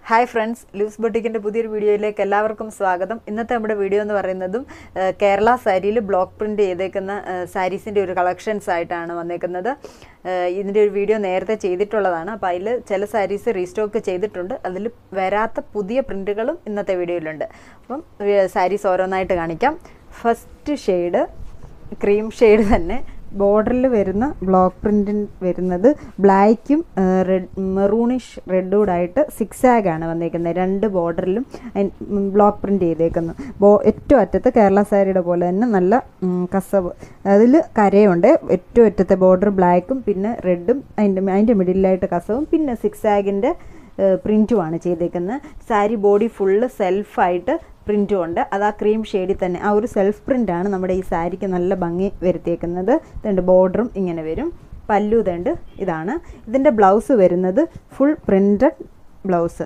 Hi friends loose ബൊട്ടിക്കിൻ്റെ പുതിയൊരു വീഡിയോയിലേക്ക് എല്ലാവർക്കും സ്വാഗതം ഇന്നത്തെ നമ്മുടെ വീഡിയോ എന്ന് പറയുന്നതും ആ, കേരള സാരിയിൽ ബ്ലോക്ക് പ്രിൻ്റ് ചെയ്തേക്കുന്ന സാരീസിൻ്റെ ഒരു കളക്ഷൻസ് ആയിട്ടാണ് വന്നേക്കുന്നത് ആ, ഇതിൻ്റെ ഒരു വീഡിയോ നേരത്തെ ചെയ്തിട്ടുള്ളതാണ് അപ്പോൾ അതിൽ ചില സാരീസ് റീസ്റ്റോക്ക് ചെയ്തിട്ടുണ്ട് അതിൽ വരാത്ത പുതിയ പ്രിൻ്റുകളും ഇന്നത്തെ വീഡിയോയിലുണ്ട് അപ്പം സാരീസ് ഓരോന്നായിട്ട് കാണിക്കാം ഫസ്റ്റ് ഷെയ്ഡ് ക്രീം ഷെയ്ഡ് തന്നെ ബോർഡറിൽ വരുന്ന ബ്ലോക്ക് പ്രിൻറ്റിൻ വരുന്നത് ബ്ലാക്കും റെഡ് മെറൂണിഷ് റെഡൂടായിട്ട് സിക്സ് ആണ് വന്നേക്കുന്നത് രണ്ട് ബോർഡറിലും ബ്ലോക്ക് പ്രിൻ്റ് ചെയ്തേക്കുന്നു ബോ ഏറ്റവും അറ്റത്ത് കേരള സാരിയുടെ പോലെ തന്നെ നല്ല ഉം, കസവ് അതിൽ കരയുണ്ട് ഏറ്റവും അറ്റത്തെ ബോർഡർ ബ്ലാക്കും പിന്നെ റെഡും അതിൻ്റെ അതിൻ്റെ മിഡിലായിട്ട് കസവും പിന്നെ സിക്സ് ആഗിൻ്റെ പ്രിൻറ്റുമാണ് ചെയ്തേക്കുന്നത് സാരി ബോഡി ഫുള്ള് സെൽഫായിട്ട് പ്രിൻറ്റും ഉണ്ട് അത് ആ ക്രീം ഷെയ്ഡിൽ തന്നെ ആ ഒരു സെൽഫ് പ്രിൻ്റാണ് നമ്മുടെ ഈ സാരിക്ക് നല്ല ഭംഗി വരുത്തിയേക്കുന്നത് ഇതുണ്ട് ബോർഡറും ഇങ്ങനെ വരും പല്ലു ഇതുണ്ട് ഇതാണ് ഇതിൻ്റെ ബ്ലൗസ് വരുന്നത് ഫുൾ പ്രിൻറ്റഡ് ബ്ലൗസ്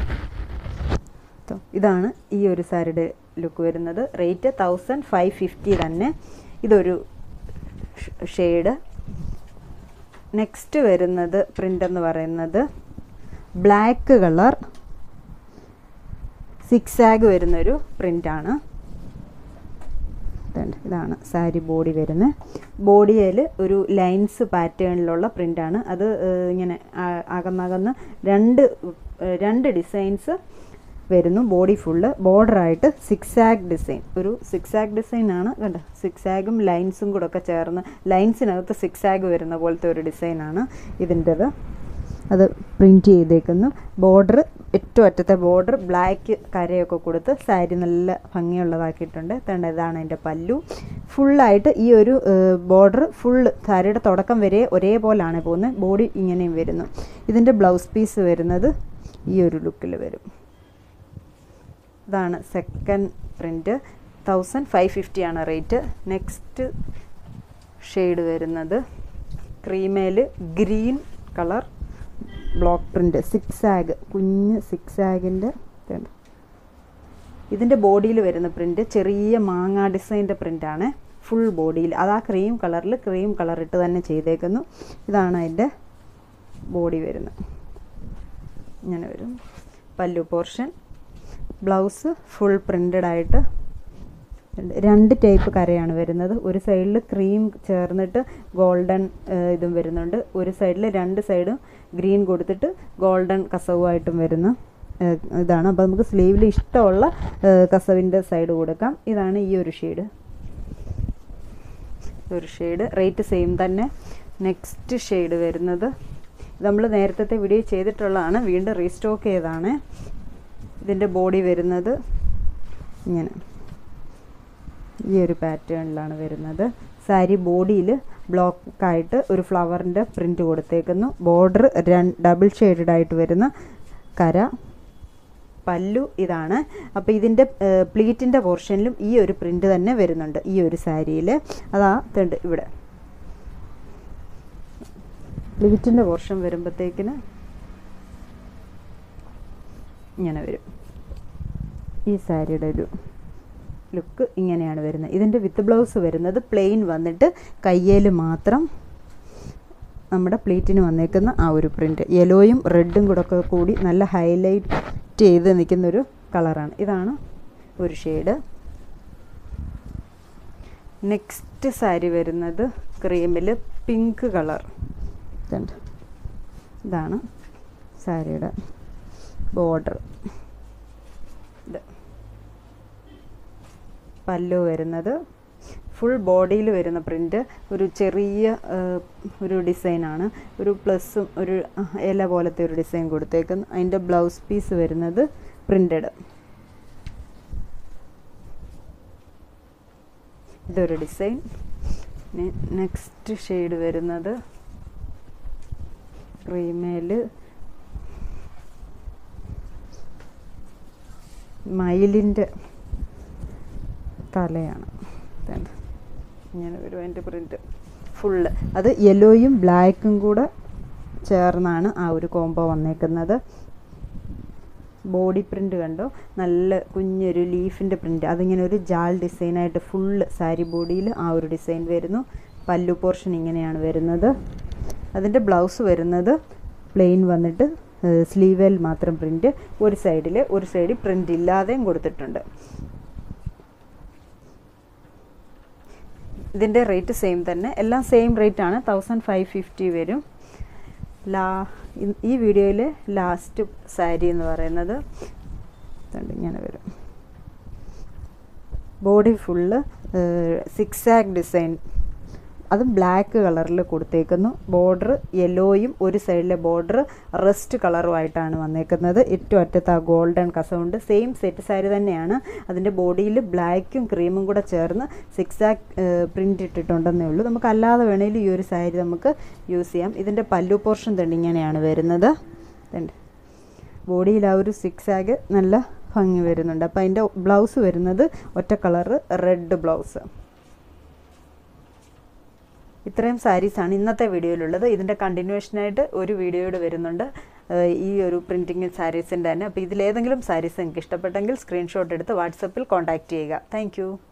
ഇതാണ് ഈ ഒരു സാരിയുടെ ലുക്ക് വരുന്നത് റേറ്റ് തൗസൻഡ് ഫൈവ് ഫിഫ്റ്റി തന്നെ ഇതൊരു ഷെയ്ഡ് നെക്സ്റ്റ് വരുന്നത് പ്രിൻ്റ് എന്ന് പറയുന്നത് ബ്ലാക്ക് കളർ സിക്സ് ആഗ് വരുന്നൊരു പ്രിൻ്റാണ് ഇതാണ് സാരി ബോഡി വരുന്നത് ബോഡിയിൽ ഒരു ലൈൻസ് പാറ്റേണിലുള്ള പ്രിൻ്റാണ് അത് ഏഹ്, ഇങ്ങനെ ആ- അകന്നകന്ന് രണ്ട് ഏഹ്, രണ്ട് ഡിസൈൻസ് വരുന്നു ബോഡി ഫുള്ള് ബോർഡറായിട്ട് സിക്സ് ആഗ് ഡിസൈൻ ഒരു സിക്സ് ആഗ് ഡിസൈൻ ആണ് കണ്ടോ സിക്സ് ആഗും ലൈൻസും കൂടെ ഒക്കെ ചേർന്ന് ലൈൻസിനകത്ത് സിക്സ് ആഗ് വരുന്ന പോലത്തെ ഒരു ഡിസൈനാണ് ഇതിൻ്റെത് അത് പ്രിൻറ്റ് ചെയ്തേക്കുന്നു ബോർഡർ ഏറ്റവും അറ്റത്തെ ബോർഡർ ബ്ലാക്ക് കരയൊക്കെ കൊടുത്ത് സാരി നല്ല ഭംഗിയുള്ളതാക്കിയിട്ടുണ്ട് തേണ്ട ഇതാണ് അതിൻ്റെ പല്ലു ഫുള്ളായിട്ട് ഈ ഒരു ബോർഡർ ഫുള്ള് സാരിയുടെ തുടക്കം വരെ ഒരേപോലാണ് പോകുന്നത് ബോഡി ഇങ്ങനെയും വരുന്നു ഇതിൻ്റെ ബ്ലൗസ് പീസ് വരുന്നത് ഈ ഒരു ലുക്കിൽ വരും ഇതാണ് second print thousand five fifty ആണ് റേറ്റ് നെക്സ്റ്റ് ഷെയ്ഡ് വരുന്നത് ക്രീമേൽ green colour block print six ആഗ് കുഞ്ഞ് സിക്സ് ആഗിൻ്റെ ഇതുണ്ട് ഇതിൻ്റെ ബോഡിയിൽ വരുന്ന പ്രിൻ്റ് ചെറിയ മാങ്ങ ഡിസൈൻ്റെ പ്രിൻ്റാണ് ഫുൾ ബോഡിയിൽ അത് ആ ക്രീം കളറിൽ ക്രീം കളർ ഇട്ട് തന്നെ ചെയ്തേക്കുന്നു ഇതാണ് അതിൻ്റെ ബോഡി വരുന്നത് ഇങ്ങനെ വരും പല്ലു പോർഷൻ ബ്ലൗസ് ഫുൾ പ്രിൻ്റഡ് ആയിട്ട് ഉണ്ട്. രണ്ട് ടൈപ്പ് കരയാണ് വരുന്നത് ഒരു സൈഡിൽ ക്രീം ചേർന്നിട്ട് ഗോൾഡൻ ഇതും വരുന്നുണ്ട് ഒരു സൈഡിൽ രണ്ട് സൈഡും ഗ്രീൻ കൊടുത്തിട്ട് ഗോൾഡൻ കസവുമായിട്ടും വരുന്ന ഏഹ്, ഇതാണ് അപ്പോൾ നമുക്ക് സ്ലീവിൽ ഇഷ്ടമുള്ള ഏഹ്, കസവിൻ്റെ സൈഡ് കൊടുക്കാം ഇതാണ് ഈ ഒരു ഷെയ്ഡ് ഒരു ഷെയ്ഡ് റേറ്റ് സെയിം തന്നെ നെക്സ്റ്റ് ഷെയ്ഡ് വരുന്നത് നമ്മൾ നേരത്തെ വീഡിയോ ചെയ്തിട്ടുള്ളതാണ് വീണ്ടും റീസ്റ്റോക്ക് ചെയ്തതാണ് ഇതിൻ്റെ ബോഡി വരുന്നത് ഇങ്ങനെ ഈ ഒരു പാറ്റേണിലാണ് വരുന്നത് സാരി ബോഡിയിൽ ബ്ലോക്കായിട്ട് ഒരു ഫ്ലവറിൻ്റെ പ്രിൻ്റ് കൊടുത്തേക്കുന്നു ബോർഡർ രണ്ട് ഡബിൾ ഷെയ്ഡഡ് ആയിട്ട് വരുന്ന കര പല്ലു ഇതാണ് അപ്പോൾ ഇതിൻ്റെ പ്ലീറ്റിൻ്റെ പോർഷനിലും ഈ ഒരു പ്രിൻ്റ് തന്നെ വരുന്നുണ്ട് ഈ ഒരു സാരിയിൽ അതാ ഇതുണ്ട് ഇവിടെ പ്ലീറ്റിൻ്റെ പോർഷൻ വരുമ്പോഴത്തേക്കിന് ഇങ്ങനെ വരും ഈ സാരിയുടെ ഒരു ലുക്ക് ഇങ്ങനെയാണ് വരുന്നത് ഇതിൻ്റെ വിത്ത് ബ്ലൗസ് വരുന്നത് പ്ലെയിൻ വന്നിട്ട് കയ്യേൽ മാത്രം നമ്മുടെ പ്ലീറ്റിന് വന്നേക്കുന്ന ആ ഒരു പ്രിൻറ്റ് യെലോയും റെഡും കൂടെ ഒക്കെ കൂടി നല്ല ഹൈലൈറ്റ് ചെയ്ത് നിൽക്കുന്നൊരു കളറാണ് ഇതാണ് ഒരു ഷെയ്ഡ് നെക്സ്റ്റ് സാരി വരുന്നത് ക്രീമിൽ പിങ്ക് കളർ ഇതുണ്ട് ഇതാണ് സാരിയുടെ ബോർഡർ ഇത് പല്ലു വരുന്നത് ഫുൾ ബോഡിയിൽ വരുന്ന പ്രിൻ്റ് ഒരു ചെറിയ ആ, ഒരു ഡിസൈനാണ് ഒരു പ്ലസ്സും ഒരു ആ, ഇല പോലത്തെ ഒരു ഡിസൈൻ കൊടുത്തേക്കുന്നു അതിൻ്റെ ബ്ലൗസ് പീസ് വരുന്നത് പ്രിൻ്റഡ് ഇതൊരു ഡിസൈൻ നെക്സ്റ്റ് ഷെയ്ഡ് വരുന്നത് ക്രീമേൽ മയിലിൻ്റെ തലയാണ് ഇതുണ്ട്. ഇങ്ങനെ വരും അതിൻ്റെ പ്രിൻറ്റ് ഫുള്ള് അത് യെല്ലോയും ബ്ലാക്കും കൂടെ ചേർന്നാണ് ആ ഒരു കോംബോ വന്നേക്കുന്നത് ബോഡി പ്രിൻ്റ് കണ്ടോ നല്ല കുഞ്ഞൊരു ലീഫിൻ്റെ പ്രിൻ്റ് അതിങ്ങനെ ഒരു ജാൽ ഡിസൈനായിട്ട് ഫുള്ള് സാരി ബോഡിയിൽ ആ ഒരു ഡിസൈൻ വരുന്നു പല്ലു പോർഷൻ ഇങ്ങനെയാണ് വരുന്നത് അതിൻ്റെ ബ്ലൗസ് വരുന്നത് പ്ലെയിൻ വന്നിട്ട് സ്ലീവേൽ മാത്രം പ്രിൻറ്റ് ഒരു സൈഡിൽ ഒരു സൈഡിൽ പ്രിൻ്റ് ഇല്ലാതെയും കൊടുത്തിട്ടുണ്ട് ഇതിൻ്റെ റേറ്റ് സെയിം തന്നെ എല്ലാം സെയിം റേറ്റ് ആണ് തൗസൻഡ് ഫൈവ് ഫിഫ്റ്റി വരും ലാ ഈ വീഡിയോയിൽ ലാസ്റ്റ് സാരി എന്ന് പറയുന്നത് ഇങ്ങനെ വരും ബോഡി ഫുള്ള് സിക്സ് ആക്ക് ഡിസൈൻ അതും ബ്ലാക്ക് കളറിൽ കൊടുത്തേക്കുന്നു ബോർഡർ യെല്ലോയും ഒരു സൈഡിലെ ബോർഡർ റെസ്റ്റ് കളറുമായിട്ടാണ് വന്നേക്കുന്നത് ഏറ്റവും അറ്റത്ത് ആ ഗോൾഡൻ കസവുണ്ട് സെയിം സെറ്റ് സാരി തന്നെയാണ് അതിൻ്റെ ബോഡിയിൽ ബ്ലാക്കും ക്രീമും കൂടെ ചേർന്ന് സിക്സ് ആക്ക് പ്രിൻ്റ് ഇട്ടിട്ടുണ്ടെന്നേ ഉള്ളൂ നമുക്ക് അല്ലാതെ വേണമെങ്കിൽ ഈ ഒരു സാരി നമുക്ക് യൂസ് ചെയ്യാം ഇതിൻ്റെ പല്ലു പോർഷൻ തന്നെ ഇങ്ങനെയാണ് വരുന്നത് ബോഡിയിൽ ആ ഒരു സിക്സ് ആഗ് നല്ല ഭംഗി വരുന്നുണ്ട് അപ്പോൾ അതിൻ്റെ ബ്ലൗസ് വരുന്നത് ഒറ്റ കളറ് റെഡ് ബ്ലൗസ് ഇത്രയും സാരീസാണ് ഇന്നത്തെ വീഡിയോയിലുള്ളത് ഇതിൻ്റെ കണ്ടിന്യൂഷനായിട്ട് ഒരു വീഡിയോയുടെ വരുന്നുണ്ട് ഈ ഒരു പ്രിൻറ്റിങ് സാരീസിൻ്റെ തന്നെ അപ്പോൾ ഇതിലേതെങ്കിലും സാരീസ് നിങ്ങൾക്ക് ഇഷ്ടപ്പെട്ടെങ്കിൽ സ്ക്രീൻഷോട്ട് എടുത്ത് വാട്സപ്പിൽ കോൺടാക്റ്റ് ചെയ്യുക താങ്ക്